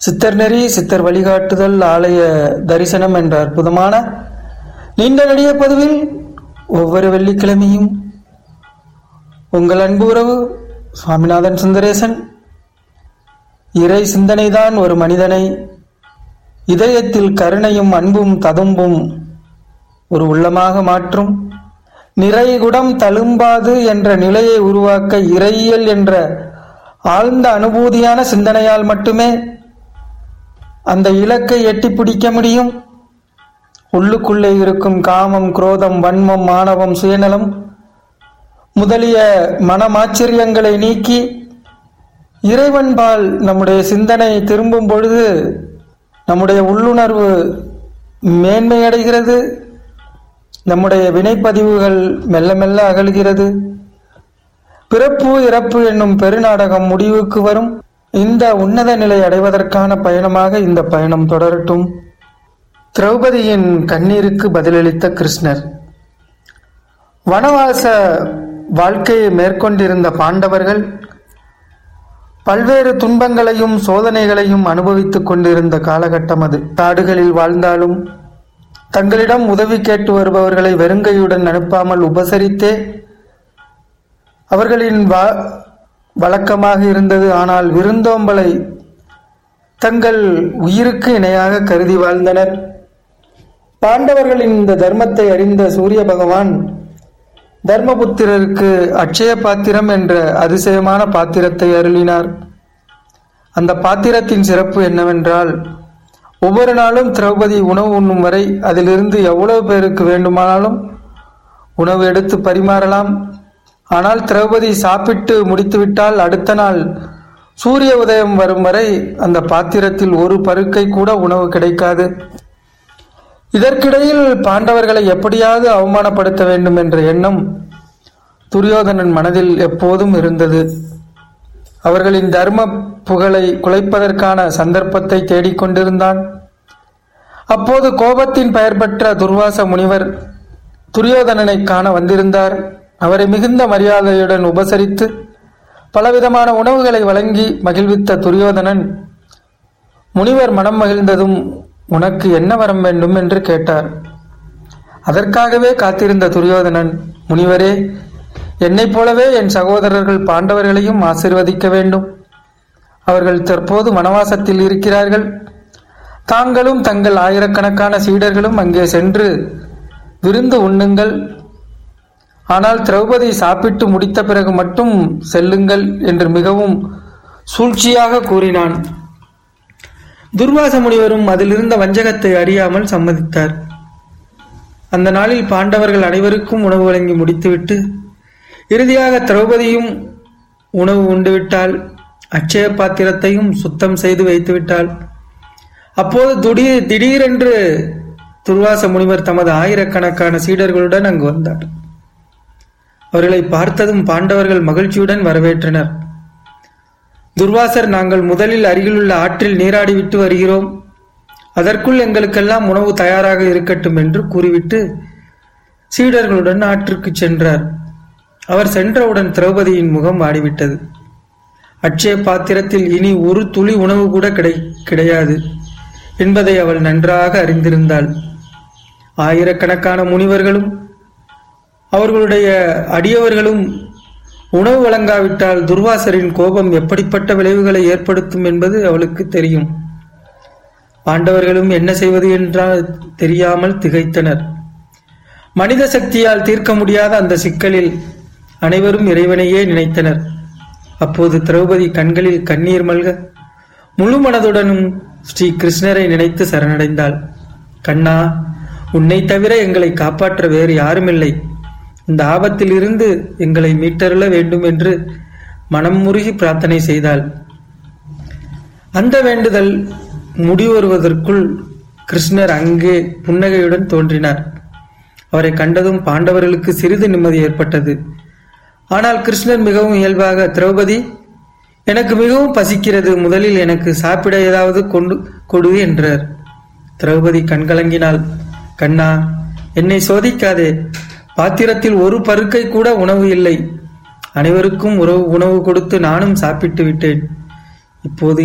சித்தர் நெறி சித்தர் வழிகாட்டுதல் ஆலய தரிசனம் என்ற அற்புதமான நீண்ட நெடிய பதிவில் ஒவ்வொரு வெள்ளிக்கிழமையும் உங்கள் அன்பு உறவு சுவாமிநாதன் சுந்தரேசன் இறை சிந்தனைதான் ஒரு மனிதனை இதயத்தில் கருணையும் அன்பும் ததும்பும் ஒரு உள்ளமாக மாற்றும் நிறைகுடம் தழும்பாது என்ற நிலையை உருவாக்க இறையியல் என்ற ஆழ்ந்த அனுபூதியான சிந்தனையால் மட்டுமே அந்த இலக்கை எட்டி பிடிக்க முடியும் உள்ளுக்குள்ளே இருக்கும் காமம் குரோதம் வன்மம் மானவம் சுயநலம் முதலிய மனமாச்சரியங்களை நீக்கி இறைவன்பால் நம்முடைய சிந்தனை திரும்பும் பொழுது நம்முடைய உள்ளுணர்வு மேன்மையடைகிறது நம்முடைய வினைப்பதிவுகள் மெல்ல மெல்ல அகல்கிறது பிறப்பு இறப்பு என்னும் பெருநாடகம் முடிவுக்கு வரும் இந்த உன்னத நிலை அடைவதற்கான பயணமாக இந்த பயணம் தொடரட்டும் திரௌபதியின் கண்ணீருக்கு பதிலளித்த கிருஷ்ணர் வனவாச வாழ்க்கையை மேற்கொண்டிருந்த பாண்டவர்கள் பல்வேறு துன்பங்களையும் சோதனைகளையும் அனுபவித்துக் கொண்டிருந்த காலகட்டம் அது காடுகளில் வாழ்ந்தாலும் தங்களிடம் உதவி கேட்டு வருபவர்களை வெறுங்கையுடன் அனுப்பாமல் உபசரித்தே அவர்களின் வா வழக்கமாக இருந்தது ஆனால் விருந்தோம்பலை தங்கள் உயிருக்கு இணையாக கருதி வாழ்ந்தனர் பாண்டவர்களின் இந்த தர்மத்தை அறிந்த சூரிய பகவான் தர்மபுத்திரருக்கு அட்சய பாத்திரம் என்ற அதிசயமான பாத்திரத்தை அருளினார் அந்த பாத்திரத்தின் சிறப்பு என்னவென்றால் ஒவ்வொரு நாளும் திரௌபதி உணவு உண்ணும் வரை அதிலிருந்து எவ்வளவு பேருக்கு வேண்டுமானாலும் உணவு எடுத்து பரிமாறலாம் ஆனால் திரௌபதி சாப்பிட்டு முடித்துவிட்டால் அடுத்த நாள் சூரிய உதயம் வரும் வரை அந்த பாத்திரத்தில் ஒரு பருக்கை கூட உணவு கிடைக்காது இதற்கிடையில் பாண்டவர்களை எப்படியாவது அவமானப்படுத்த வேண்டும் என்ற எண்ணம் துரியோதனன் மனதில் எப்போதும் இருந்தது அவர்களின் தர்ம புகழை குலைப்பதற்கான சந்தர்ப்பத்தை தேடிக்கொண்டிருந்தான் அப்போது கோபத்தின் பெயர் பெற்ற துர்வாச முனிவர் துரியோதனனை காண வந்திருந்தார் அவரை மிகுந்த மரியாதையுடன் உபசரித்து பலவிதமான உணவுகளை வழங்கி மகிழ்வித்த துரியோதனன் முனிவர் மனம் மகிழ்ந்ததும் உனக்கு என்ன வரம் வேண்டும் என்று கேட்டார் அதற்காகவே காத்திருந்த துரியோதனன் முனிவரே என்னைப் போலவே என் சகோதரர்கள் பாண்டவர்களையும் ஆசிர்வதிக்க வேண்டும் அவர்கள் தற்போது வனவாசத்தில் இருக்கிறார்கள் தாங்களும் தங்கள் ஆயிரக்கணக்கான சீடர்களும் அங்கே சென்று விருந்து உண்ணுங்கள் ஆனால் திரௌபதி சாப்பிட்டு முடித்த பிறகு மட்டும் செல்லுங்கள் என்று மிகவும் சூழ்ச்சியாக கூறினான் துர்வாச முனிவரும் அதிலிருந்த வஞ்சகத்தை அறியாமல் சம்மதித்தார் அந்த நாளில் பாண்டவர்கள் அனைவருக்கும் உணவு வழங்கி முடித்துவிட்டு இறுதியாக திரௌபதியும் உணவு உண்டுவிட்டால் அட்சய பாத்திரத்தையும் சுத்தம் செய்து வைத்துவிட்டாள் அப்போது திடீர் திடீரென்று துர்வாச முனிவர் தமது ஆயிரக்கணக்கான சீடர்களுடன் அங்கு வந்தார் அவர்களை பார்த்ததும் பாண்டவர்கள் மகிழ்ச்சியுடன் வரவேற்றனர் துர்வாசர் நாங்கள் முதலில் அருகிலுள்ள ஆற்றில் நீராடிவிட்டு வருகிறோம் அதற்குள் எங்களுக்கெல்லாம் உணவு தயாராக இருக்கட்டும் என்று கூறிவிட்டு சீடர்களுடன் ஆற்றுக்கு சென்றார் அவர் சென்றவுடன் திரௌபதியின் முகம் வாடிவிட்டது அட்சய பாத்திரத்தில் இனி ஒரு துளி உணவு கூட கிடை கிடையாது என்பதை அவள் நன்றாக அறிந்திருந்தாள் ஆயிரக்கணக்கான முனிவர்களும் அவர்களுடைய அடியவர்களும் உணவு வழங்காவிட்டால் துர்வாசரின் கோபம் எப்படிப்பட்ட விளைவுகளை ஏற்படுத்தும் என்பது அவளுக்கு தெரியும் பாண்டவர்களும் என்ன செய்வது என்றால் தெரியாமல் திகைத்தனர் மனித சக்தியால் தீர்க்க முடியாத அந்த சிக்கலில் அனைவரும் இறைவனையே நினைத்தனர் அப்போது திரௌபதி கண்களில் கண்ணீர் மல்க முழு மனதுடனும் ஸ்ரீ கிருஷ்ணரை நினைத்து சரணடைந்தாள் கண்ணா உன்னை தவிர எங்களை காப்பாற்ற வேறு யாருமில்லை இந்த ஆபத்தில் இருந்து எங்களை மீட்டருள வேண்டும் என்று மனம் முருகி பிரார்த்தனை செய்தாள் அந்த வேண்டுதல் முடிவருவதற்குள் கிருஷ்ணர் அங்கே புன்னகையுடன் தோன்றினார் அவரை கண்டதும் பாண்டவர்களுக்கு சிறிது நிம்மதி ஏற்பட்டது ஆனால் கிருஷ்ணர் மிகவும் இயல்பாக திரௌபதி எனக்கு மிகவும் பசிக்கிறது முதலில் எனக்கு சாப்பிட ஏதாவது கொண்டு கொடு என்றார் திரௌபதி கண்கலங்கினாள் கண்ணா என்னை சோதிக்காதே பாத்திரத்தில் ஒரு பருக்கை கூட உணவு இல்லை அனைவருக்கும் உறவு உணவு கொடுத்து நானும் சாப்பிட்டு விட்டேன் இப்போது